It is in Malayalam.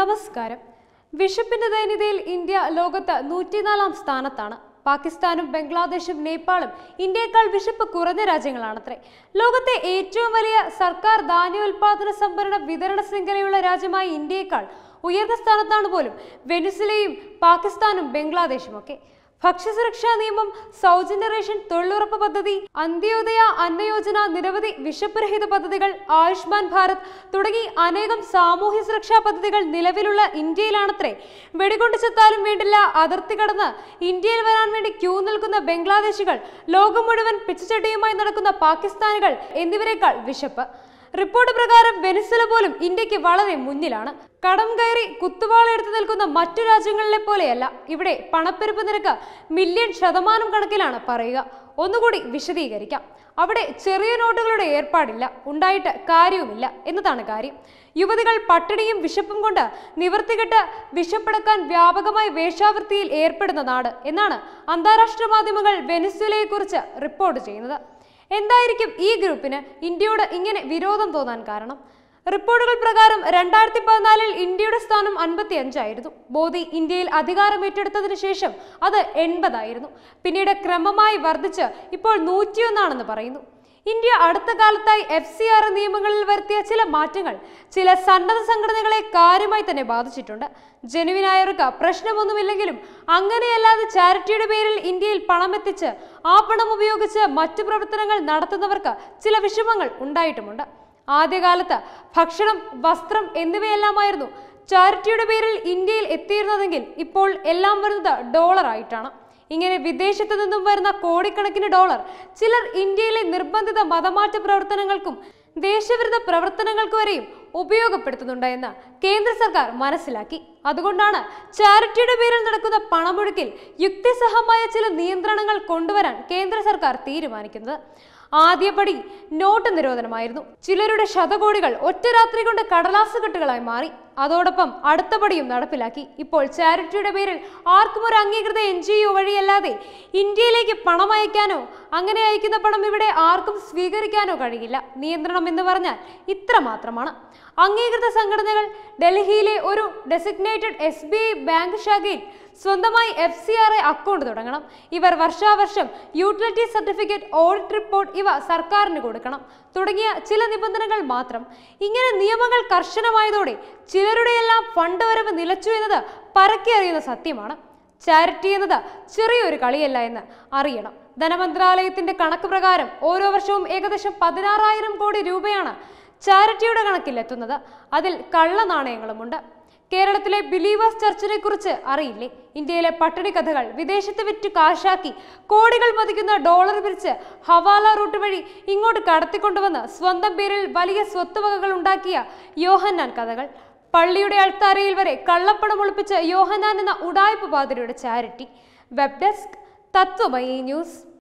നമസ്കാരം വിശപ്പിന്റെ ദൈന്യതയിൽ ഇന്ത്യ ലോകത്ത് നൂറ്റിനാലാം സ്ഥാനത്താണ് പാകിസ്ഥാനും ബംഗ്ലാദേശും നേപ്പാളും ഇന്ത്യയേക്കാൾ വിശപ്പ് കുറഞ്ഞ രാജ്യങ്ങളാണത്രേ ലോകത്തെ ഏറ്റവും വലിയ സർക്കാർ ധാന്യോൽപാദന സംഭരണ വിതരണ ശൃംഖലയുള്ള രാജ്യമായ ഇന്ത്യയേക്കാൾ ഉയർന്ന സ്ഥാനത്താണ് പോലും വെനിസുലയും പാകിസ്ഥാനും ബംഗ്ലാദേശും ഒക്കെ ഭക്ഷ്യസുരക്ഷാ നിയമം സൗജന്യ റേഷൻ തൊഴിലുറപ്പ് പദ്ധതി അന്ത്യോദയ അന്നയോജന നിരവധി വിശപ്പുരഹിത പദ്ധതികൾ ആയുഷ്മാൻ ഭാരത് തുടങ്ങി അനേകം സാമൂഹ്യ സുരക്ഷാ പദ്ധതികൾ നിലവിലുള്ള ഇന്ത്യയിലാണത്രേ വെടികൊണ്ട് ചെത്താലും വേണ്ടില്ല അതിർത്തി കടന്ന് ഇന്ത്യയിൽ വരാൻ വേണ്ടി ക്യൂ നിൽക്കുന്ന ബംഗ്ലാദേശികൾ ലോകം മുഴുവൻ പിച്ചുചട്ടിയുമായി നടക്കുന്ന പാകിസ്ഥാനികൾ എന്നിവരെക്കാൾ വിശപ്പ് റിപ്പോർട്ട് പ്രകാരം വെനിസുല പോലും ഇന്ത്യക്ക് വളരെ മുന്നിലാണ് കടം കയറി കുത്തുവാളെടുത്ത് നിൽക്കുന്ന മറ്റു രാജ്യങ്ങളിലെ പോലെയല്ല ഇവിടെ പണപ്പെരുപ്പ് നിരക്ക് മില്യൺ ശതമാനം കണക്കിലാണ് പറയുക ഒന്നുകൂടി വിശദീകരിക്കാം അവിടെ ചെറിയ നോട്ടുകളുടെ ഏർപ്പാടില്ല ഉണ്ടായിട്ട് കാര്യവുമില്ല എന്നതാണ് കാര്യം യുവതികൾ പട്ടിണിയും വിശപ്പും കൊണ്ട് നിവർത്തികെട്ട് വിശപ്പടക്കാൻ വ്യാപകമായി വേഷാവൃത്തിയിൽ ഏർപ്പെടുന്ന നാട് എന്നാണ് അന്താരാഷ്ട്ര മാധ്യമങ്ങൾ വെനിസ്വലയെക്കുറിച്ച് റിപ്പോർട്ട് ചെയ്യുന്നത് എന്തായിരിക്കും ഈ ഗ്രൂപ്പിന് ഇന്ത്യയോട് ഇങ്ങനെ വിരോധം തോന്നാൻ കാരണം റിപ്പോർട്ടുകൾ പ്രകാരം രണ്ടായിരത്തി പതിനാലിൽ ഇന്ത്യയുടെ സ്ഥാനം അൻപത്തി അഞ്ചായിരുന്നു മോദി ഇന്ത്യയിൽ അധികാരം ഏറ്റെടുത്തതിനു ശേഷം അത് എൺപതായിരുന്നു പിന്നീട് ക്രമമായി വർദ്ധിച്ച് ഇപ്പോൾ നൂറ്റിയൊന്നാണെന്ന് പറയുന്നു ഇന്ത്യ അടുത്ത കാലത്തായി എഫ് സി ആർ നിയമങ്ങളിൽ വരുത്തിയ ചില മാറ്റങ്ങൾ ചില സന്നദ്ധ സംഘടനകളെ കാര്യമായി തന്നെ ബാധിച്ചിട്ടുണ്ട് ജനുവിനായവർക്ക് പ്രശ്നമൊന്നുമില്ലെങ്കിലും അങ്ങനെയല്ലാതെ ചാരിറ്റിയുടെ പേരിൽ ഇന്ത്യയിൽ പണം എത്തിച്ച് ആ പണം ഉപയോഗിച്ച് മറ്റു പ്രവർത്തനങ്ങൾ നടത്തുന്നവർക്ക് ചില വിഷമങ്ങൾ ഉണ്ടായിട്ടുമുണ്ട് ആദ്യകാലത്ത് ഭക്ഷണം വസ്ത്രം എന്നിവയെല്ലാമായിരുന്നു ചാരിറ്റിയുടെ പേരിൽ ഇന്ത്യയിൽ എത്തിയിരുന്നതെങ്കിൽ ഇപ്പോൾ എല്ലാം വരുന്നത് ഡോളർ ആയിട്ടാണ് ഇങ്ങനെ വിദേശത്തു നിന്നും വരുന്ന കോടിക്കണക്കിന് ഡോളർ ചിലർ ഇന്ത്യയിലെ നിർബന്ധിത മതമാറ്റ പ്രവർത്തനങ്ങൾക്കും ദേശവിരുദ്ധ പ്രവർത്തനങ്ങൾക്ക് വരെയും ഉപയോഗപ്പെടുത്തുന്നുണ്ട് എന്ന് കേന്ദ്ര സർക്കാർ മനസ്സിലാക്കി അതുകൊണ്ടാണ് ചാരിറ്റിയുടെ പേരിൽ നടക്കുന്ന പണമൊഴുക്കിൽ യുക്തിസഹമായ ചില നിയന്ത്രണങ്ങൾ കൊണ്ടുവരാൻ കേന്ദ്ര സർക്കാർ തീരുമാനിക്കുന്നത് ആദ്യപടി നോട്ട് നിരോധനമായിരുന്നു ചിലരുടെ ശതകോടികൾ ഒറ്റ രാത്രി കൊണ്ട് കടലാസ് കെട്ടുകളായി മാറി അതോടൊപ്പം അടുത്ത പടിയും നടപ്പിലാക്കി ഇപ്പോൾ ചാരിറ്റിയുടെ പേരിൽ ആർക്കും ഒരു അംഗീകൃത എൻ ജി ഒ വഴിയല്ലാതെ ഇന്ത്യയിലേക്ക് പണം അയക്കാനോ അങ്ങനെ അയക്കുന്ന പണം ഇവിടെ ആർക്കും സ്വീകരിക്കാനോ കഴിയില്ല നിയന്ത്രണം എന്ന് പറഞ്ഞാൽ ഇത്ര മാത്രമാണ് അംഗീകൃത സംഘടനകൾ ഡൽഹിയിലെ ഒരു designated S B I bank ശാഖയിൽ സ്വന്തമായി F C R I account തുടങ്ങണം ഇവർ വർഷാവർഷം യൂട്ടിലിറ്റി സർട്ടിഫിക്കറ്റ് ഓഡിറ്റ് റിപ്പോർട്ട് ഇവ സർക്കാരിന് കൊടുക്കണം തുടങ്ങിയ ചില നിബന്ധനകൾ മാത്രം ഇങ്ങനെ നിയമങ്ങൾ കർശനമായതോടെ ചിലരുടെയെല്ലാം ഫണ്ട് വരവ് നിലച്ചു എന്നത് പരക്കെ അറിയുന്ന സത്യമാണ് ചാരിറ്റി എന്നത് ചെറിയൊരു കളിയല്ല എന്ന് അറിയണം ധനമന്ത്രാലയത്തിന്റെ കണക്ക് പ്രകാരം ഓരോ വർഷവും ഏകദേശം പതിനാറായിരം കോടി രൂപയാണ് ചാരിറ്റിയുടെ കണക്കിലെത്തുന്നത് അതിൽ കള്ള നാണയങ്ങളുമുണ്ട് കേരളത്തിലെ ബിലീവേഴ്സ് ചർച്ചിനെ കുറിച്ച് അറിയില്ലേ ഇന്ത്യയിലെ പട്ടിണി കഥകൾ വിദേശത്ത് വിറ്റ് കാശാക്കി കോടികൾ മതിക്കുന്ന ഡോളർ പിരിച്ച് ഹവാല റൂട്ട് വഴി ഇങ്ങോട്ട് കടത്തിക്കൊണ്ടുവന്ന് സ്വന്തം പേരിൽ വലിയ സ്വത്തുവകകൾ ഉണ്ടാക്കിയ യോഹന്നാൻ കഥകൾ പള്ളിയുടെ അൾത്താരയിൽ വരെ കള്ളപ്പണം ഒളിപ്പിച്ച യോഹന്നാൻ എന്ന ഉടായ്പ പാതിരിയുടെ charity web desk Tatwamayi news